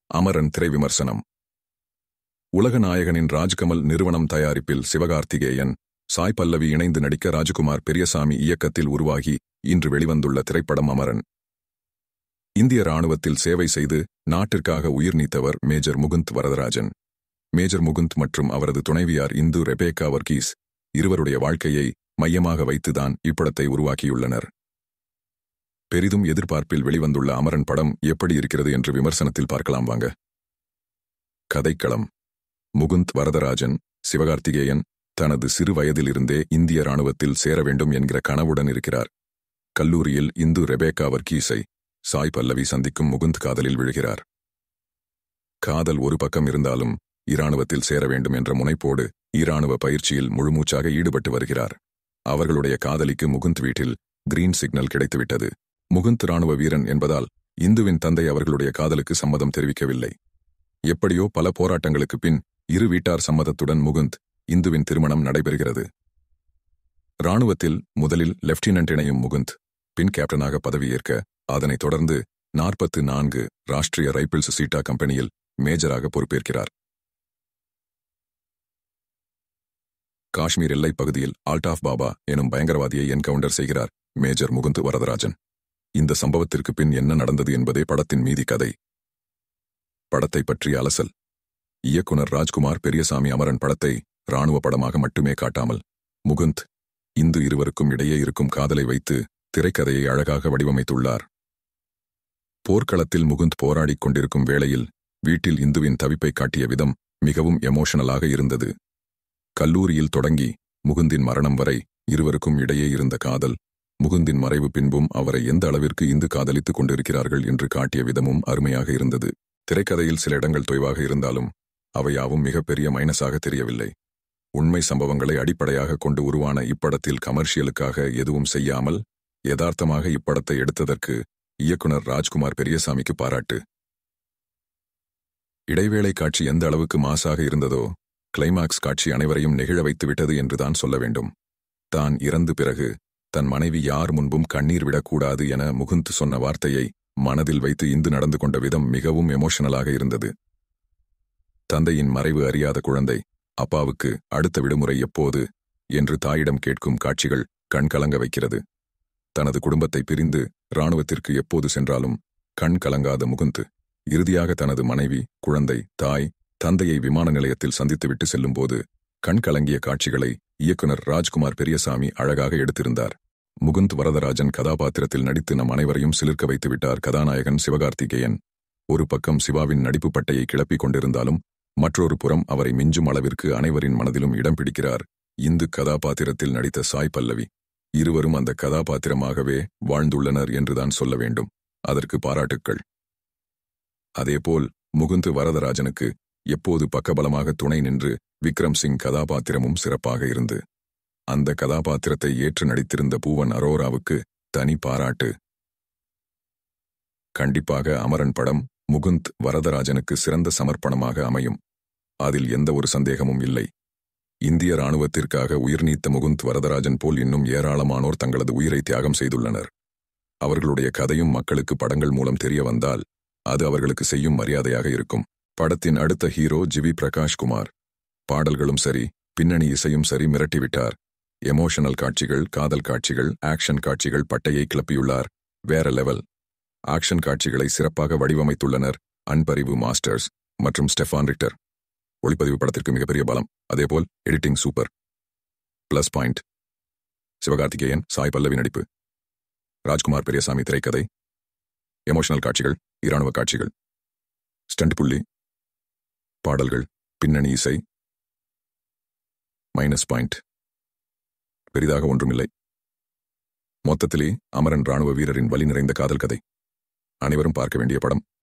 அமரன் திரை விமர்சனம் உலக நாயகனின் ராஜ்கமல் நிறுவனம் தயாரிப்பில் சிவகார்த்திகேயன் சாய் பல்லவி இணைந்து நடிக்க ராஜகுமார் பெரியசாமி இயக்கத்தில் உருவாகி இன்று வெளிவந்துள்ள திரைப்படம் அமரன் இந்திய ராணுவத்தில் சேவை செய்து நாட்டிற்காக உயிர் நீத்தவர் மேஜர் முகுந்த் வரதராஜன் மேஜர் முகுந்த் மற்றும் அவரது துணைவியார் இந்து ரெபேக்கா வர்கீஸ் இருவருடைய வாழ்க்கையை மையமாக வைத்துதான் இப்படத்தை உருவாக்கியுள்ளனர் பெரிதும் எதிர்பார்ப்பில் வெளிவந்துள்ள அமரன் படம் எப்படி இருக்கிறது என்று விமர்சனத்தில் பார்க்கலாம் வாங்க கதைக்களம் முகுந்த் வரதராஜன் சிவகார்த்திகேயன் தனது சிறு வயதிலிருந்தே இந்திய ராணுவத்தில் சேர வேண்டும் என்கிற கனவுடன் இருக்கிறார் கல்லூரியில் இந்து ரெபேக்கா வர்கீஸை சாய் பல்லவி சந்திக்கும் முகுந்த் காதலில் விழுகிறார் காதல் ஒரு பக்கம் இருந்தாலும் இராணுவத்தில் சேர வேண்டும் என்ற முனைப்போடு ஈராணுவ பயிற்சியில் முழுமூச்சாக ஈடுபட்டு வருகிறார் அவர்களுடைய காதலிக்கு முகுந்த் வீட்டில் கிரீன் சிக்னல் கிடைத்துவிட்டது முகுந்த் ராணுவ வீரன் என்பதால் இந்துவின் தந்தை அவர்களுடைய காதலுக்கு சம்மதம் தெரிவிக்கவில்லை எப்படியோ பல போராட்டங்களுக்கு பின் இரு வீட்டார் சம்மதத்துடன் முகுந்த் இந்துவின் திருமணம் நடைபெறுகிறது ராணுவத்தில் முதலில் லெப்டினன்ட் இணையும் முகுந்த் பின் கேப்டனாக பதவியேற்க அதனைத் தொடர்ந்து நாற்பத்து நான்கு ராஷ்டிரிய ரைபிள்ஸ் சீட்டா கம்பெனியில் மேஜராக பொறுப்பேற்கிறார் காஷ்மீர் எல்லைப் பகுதியில் ஆல்டாஃப் பாபா எனும் பயங்கரவாதியை என்கவுண்டர் செய்கிறார் மேஜர் முகுந்த் வரதராஜன் இந்த சம்பவத்திற்கு பின் என்ன நடந்தது என்பதே படத்தின் மீதி கதை படத்தை பற்றிய அலசல் இயக்குனர் ராஜ்குமார் பெரியசாமி அமரன் படத்தை ராணுவ படமாக மட்டுமே காட்டாமல் முகுந்த் இந்து இருவருக்கும் இடையே இருக்கும் காதலை வைத்து திரைக்கதையை அழகாக வடிவமைத்துள்ளார் போர்க்களத்தில் முகுந்த் போராடிக் கொண்டிருக்கும் வேளையில் வீட்டில் இந்துவின் தவிப்பை காட்டிய விதம் மிகவும் எமோஷனலாக இருந்தது கல்லூரியில் தொடங்கி முகுந்தின் மரணம் வரை இருவருக்கும் இடையே இருந்த காதல் முகுந்தின் மறைவு பின்பும் அவரை எந்த அளவிற்கு இந்து காதலித்துக் கொண்டிருக்கிறார்கள் என்று காட்டிய விதமும் அருமையாக இருந்தது திரைக்கதையில் சில இடங்கள் தொய்வாக இருந்தாலும் அவையாவும் மிகப்பெரிய மைனஸாக தெரியவில்லை உண்மை சம்பவங்களை அடிப்படையாக கொண்டு உருவான இப்படத்தில் கமர்ஷியலுக்காக எதுவும் செய்யாமல் யதார்த்தமாக இப்படத்தை எடுத்ததற்கு இயக்குனர் ராஜ்குமார் பெரியசாமிக்கு பாராட்டு இடைவேளை காட்சி எந்த அளவுக்கு மாசாக இருந்ததோ கிளைமாக்ஸ் காட்சி அனைவரையும் நெகிழ வைத்து விட்டது என்றுதான் சொல்ல வேண்டும் தான் இறந்து பிறகு தன் மனைவி யார் முன்பும் கண்ணீர் விடக்கூடாது என முகுந்த் சொன்ன வார்த்தையை மனதில் வைத்து இந்து நடந்து கொண்ட விதம் மிகவும் எமோஷனலாக இருந்தது தந்தையின் மறைவு அறியாத குழந்தை அப்பாவுக்கு அடுத்த விடுமுறை எப்போது என்று தாயிடம் கேட்கும் காட்சிகள் கண் கலங்க வைக்கிறது தனது குடும்பத்தை பிரிந்து இராணுவத்திற்கு எப்போது சென்றாலும் கண் கலங்காத முகுந்த் இறுதியாக தனது மனைவி குழந்தை தாய் தந்தையை விமான நிலையத்தில் சந்தித்துவிட்டு செல்லும்போது கண் கலங்கிய காட்சிகளை இயக்குனர் ராஜ்குமார் பெரியசாமி அழகாக எடுத்திருந்தார் முகுந்த் வரதராஜன் கதாபாத்திரத்தில் நடித்து நம் அனைவரையும் சிலிர்க்க வைத்துவிட்டார் கதாநாயகன் சிவகார்த்திகேயன் ஒரு பக்கம் சிவாவின் நடிப்பு பட்டையை கிளப்பிக் கொண்டிருந்தாலும் மற்றொரு புறம் அவரை மிஞ்சும் அளவிற்கு அனைவரின் மனதிலும் இடம் பிடிக்கிறார் இந்து கதாபாத்திரத்தில் நடித்த சாய் பல்லவி இருவரும் அந்த கதாபாத்திரமாகவே வாழ்ந்துள்ளனர் என்றுதான் சொல்ல வேண்டும் அதற்கு பாராட்டுக்கள் அதேபோல் முகுந்து வரதராஜனுக்கு எப்போது பக்கபலமாக துணை நின்று விக்ரம் சிங் கதாபாத்திரமும் சிறப்பாக இருந்து அந்த கதாபாத்திரத்தை ஏற்று நடித்திருந்த பூவன் அரோராவுக்கு தனி பாராட்டு கண்டிப்பாக அமரன் படம் முகுந்த் வரதராஜனுக்கு சிறந்த சமர்ப்பணமாக அமையும் அதில் எந்த ஒரு சந்தேகமும் இல்லை இந்திய ராணுவத்திற்காக உயிர் நீத்த முகுந்த் வரதராஜன் போல் இன்னும் ஏராளமானோர் தங்களது உயிரை தியாகம் செய்துள்ளனர் அவர்களுடைய கதையும் மக்களுக்கு படங்கள் மூலம் தெரிய வந்தால் அது அவர்களுக்கு செய்யும் மரியாதையாக இருக்கும் படத்தின் அடுத்த ஹீரோ ஜிவி பிரகாஷ் குமார் பாடல்களும் சரி பின்னணி இசையும் சரி மிரட்டிவிட்டார் எமோஷனல் காட்சிகள் காதல் காட்சிகள் ஆக்ஷன் காட்சிகள் பட்டையை கிளப்பியுள்ளார் வேற லெவல் ஆக்ஷன் காட்சிகளை சிறப்பாக வடிவமைத்துள்ளனர் அன்பறிவு மாஸ்டர்ஸ் மற்றும் ஸ்டெஃபான் ரிக்டர் ஒளிப்பதிவு படத்திற்கு மிகப்பெரிய பலம் அதேபோல் editing super plus point Sivakarthikeyan Sai Pallavi நடிப்பு ராஜ்குமார் பெரியசாமி திரைக்கதை எமோஷனல் காட்சிகள் இராணுவ காட்சிகள் ஸ்டண்ட் புள்ளி பாடல்கள் பின்னணி இசை மைனஸ் பாயிண்ட் பெரிதாக ஒன்றுமில்லை மொத்தத்திலே அமரன் ராணுவ வீரரின் வலி நிறைந்த காதல் கதை அனைவரும் பார்க்க வேண்டிய படம்